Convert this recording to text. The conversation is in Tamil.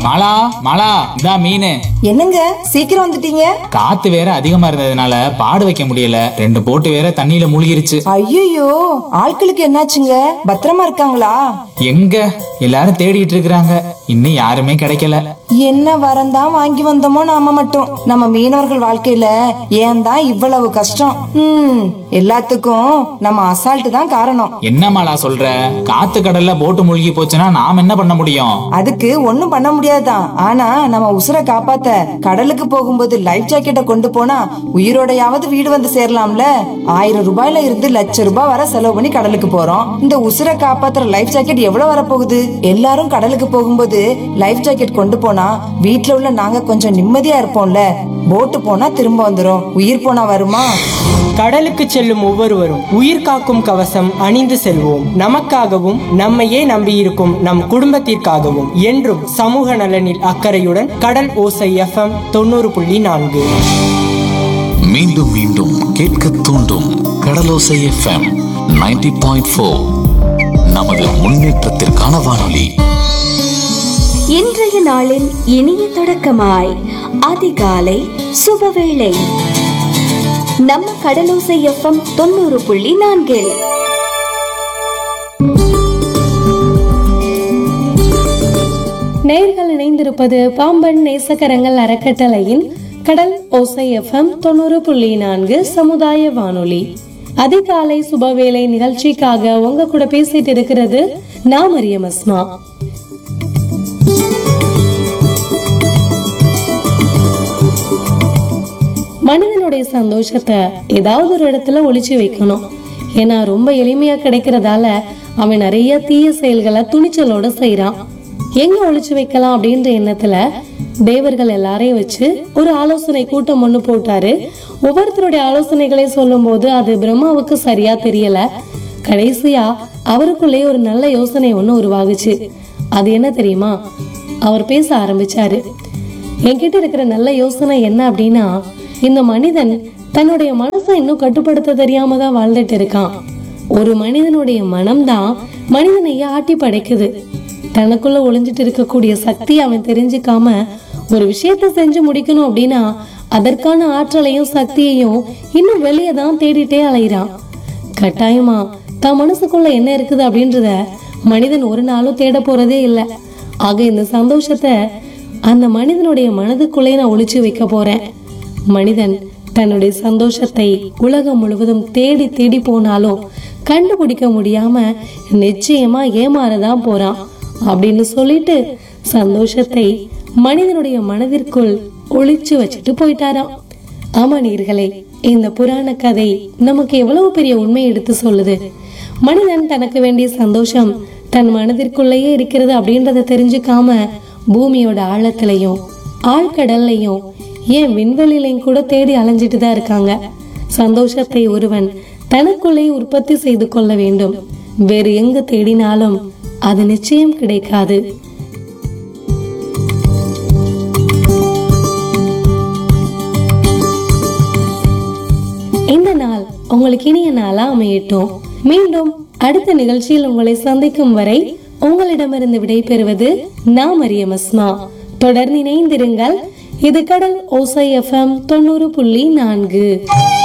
மாலா மாலா இதா மீன் என்னங்க சீக்கிரம் வந்துட்டீங்க காத்து வேற அதிகமா இருந்ததுனால பாடு வைக்க முடியல ரெண்டு போட்டு வேற தண்ணியில மூழ்கிருச்சு ஐயோ ஆட்களுக்கு என்னாச்சுங்க பத்திரமா இருக்காங்களா எங்க எல்லாரும் தேடிட்டு இருக்கிறாங்க இன்னும் யாருமே கிடைக்கல என்ன வரந்தான் வாங்கி வந்தோமோ நாம மட்டும் நம்ம மீனவர்கள் வாழ்க்கையில ஏன் தான் இவ்வளவு கஷ்டம் ம் எல்லாத்துக்கும் நம்ம அசால்ட் தான் காரணம் என்ன மாலா சொல்ற காத்து கடல்ல போட்டு மூழ்கி போச்சுன்னா நாம் என்ன பண்ண முடியும் அதுக்கு ஒண்ணும் பண்ண முடியாதுதான் ஆனா நம்ம உசுரை காப்பாத்த கடலுக்கு போகும்போது லைஃப் ஜாக்கெட்டை கொண்டு போனா உயிரோடையாவது வீடு வந்து சேரலாம்ல ஆயிரம் ரூபாயில இருந்து லட்ச ரூபாய் வர செலவு பண்ணி கடலுக்கு போறோம் இந்த உசுரை காப்பாத்துற லைஃப் ஜாக்கெட் எவ்வளவு வரப்போகுது எல்லாரும் கடலுக்கு போகும்போது லைஃப் ஜாக்கெட் கொண்டு போனா வீட்ல உள்ள நாங்க கொஞ்சம் நிம்மதியா இருப்போம்ல போட்டு போனா திரும்ப வந்துரும் உயிர் போனா வருமா கடலுக்கு செல்லும் ஒவ்வொருவரும் உயிர் காக்கும் கவசம் அணிந்து செல்வோம் நமக்காகவும் நம்மையே நம்பியிருக்கும் நம் குடும்பத்திற்காகவும் என்றும் சமூக நலனில் அக்கறையுடன் கடல் ஓசை எஃப்எம் தொண்ணூறு புள்ளி நான்கு மீண்டும் மீண்டும் கேட்க தூண்டும் கடலோசை எஃப்எம் 90.4 பாயிண்ட் ஃபோர் நமது முன்னேற்றத்திற்கான வானொலி இன்றைய நாளின் இனிய தொடக்கமாய் அதிகாலை சுபவேளை நம்ம கடலோசை எஃப்எம் தொண்ணூறு புள்ளி நான்கில் நேர்கள் இணைந்திருப்பது பாம்பன் நேசக்கரங்கள் அறக்கட்டளையின் கடல் ஓசை எஃப்எம் தொண்ணூறு புள்ளி நான்கு சமுதாய வானொலி அதிகாலை சுபவேளை நிகழ்ச்சிக்காக உங்க கூட பேசிட்டு இருக்கிறது நான் மரியம் அஸ்மா மனிதனுடைய சந்தோஷத்தை ஏதாவது ஒரு இடத்துல ஒளிச்சு வைக்கணும் ஏன்னா ரொம்ப எளிமையா கிடைக்கிறதால அவன் நிறைய தீய செயல்களை துணிச்சலோட செய்றான் எங்க ஒளிச்சு வைக்கலாம் அப்படின்ற எண்ணத்துல தேவர்கள் எல்லாரையும் வச்சு ஒரு ஆலோசனை கூட்டம் ஒண்ணு போட்டாரு ஒவ்வொருத்தருடைய ஆலோசனைகளை சொல்லும் போது அது பிரம்மாவுக்கு சரியா தெரியல கடைசியா அவருக்குள்ளே ஒரு நல்ல யோசனை ஒண்ணு உருவாகுச்சு அது என்ன தெரியுமா அவர் பேச ஆரம்பிச்சாரு என்கிட்ட இருக்கிற நல்ல யோசனை என்ன அப்படின்னா இந்த மனிதன் தன்னுடைய மனசை இன்னும் கட்டுப்படுத்த தெரியாம தான் வாழ்ந்துட்டு இருக்கான் ஒரு மனிதனுடைய மனம்தான் மனிதனையே ஆட்டி படைக்குது தனக்குள்ள ஒளிஞ்சிட்டு இருக்கக்கூடிய சக்தி அவன் தெரிஞ்சுக்காம ஒரு விஷயத்த செஞ்சு முடிக்கணும் அப்படின்னா அதற்கான ஆற்றலையும் சக்தியையும் இன்னும் வெளியே தான் தேடிட்டே அலைகிறான் கட்டாயமா தான் மனசுக்குள்ள என்ன இருக்குது அப்படின்றத மனிதன் ஒரு நாளும் தேட போறதே இல்லை ஆக இந்த சந்தோஷத்தை அந்த மனிதனுடைய மனதுக்குள்ளே நான் ஒளிச்சு வைக்க போறேன் மனிதன் தன்னுடைய சந்தோஷத்தை உலகம் முழுவதும் தேடி தேடி போனாலும் கண்டுபிடிக்க முடியாம நிச்சயமா ஏமாறதான் போறான் அப்படின்னு சொல்லிட்டு சந்தோஷத்தை மனிதனுடைய மனதிற்குள் ஒளிச்சு வச்சுட்டு போயிட்டாராம் ஆமா நீர்களே இந்த புராண கதை நமக்கு எவ்வளவு பெரிய உண்மை எடுத்து சொல்லுது மனிதன் தனக்கு வேண்டிய சந்தோஷம் தன் மனதிற்குள்ளேயே இருக்கிறது அப்படின்றத தெரிஞ்சுக்காம பூமியோட ஆழத்திலையும் ஆழ்கடல்லையும் ஏன் விண்வெளிலையும் கூட தேடி அலைஞ்சிட்டு தான் இருக்காங்க சந்தோஷத்தை ஒருவன் தனக்குள்ளே உற்பத்தி செய்து கொள்ள வேண்டும் வேறு எங்க தேடினாலும் அது நிச்சயம் கிடைக்காது இந்த நாள் உங்களுக்கு இனிய நாளா அமையட்டும் மீண்டும் அடுத்த நிகழ்ச்சியில் உங்களை சந்திக்கும் வரை உங்களிடமிருந்து விடைபெறுவது நான் மரியம் அஸ்மா தொடர்ந்து இணைந்திருங்கள் இது கடல் ஓசை எஃப்எம் தொண்ணூறு புள்ளி நான்கு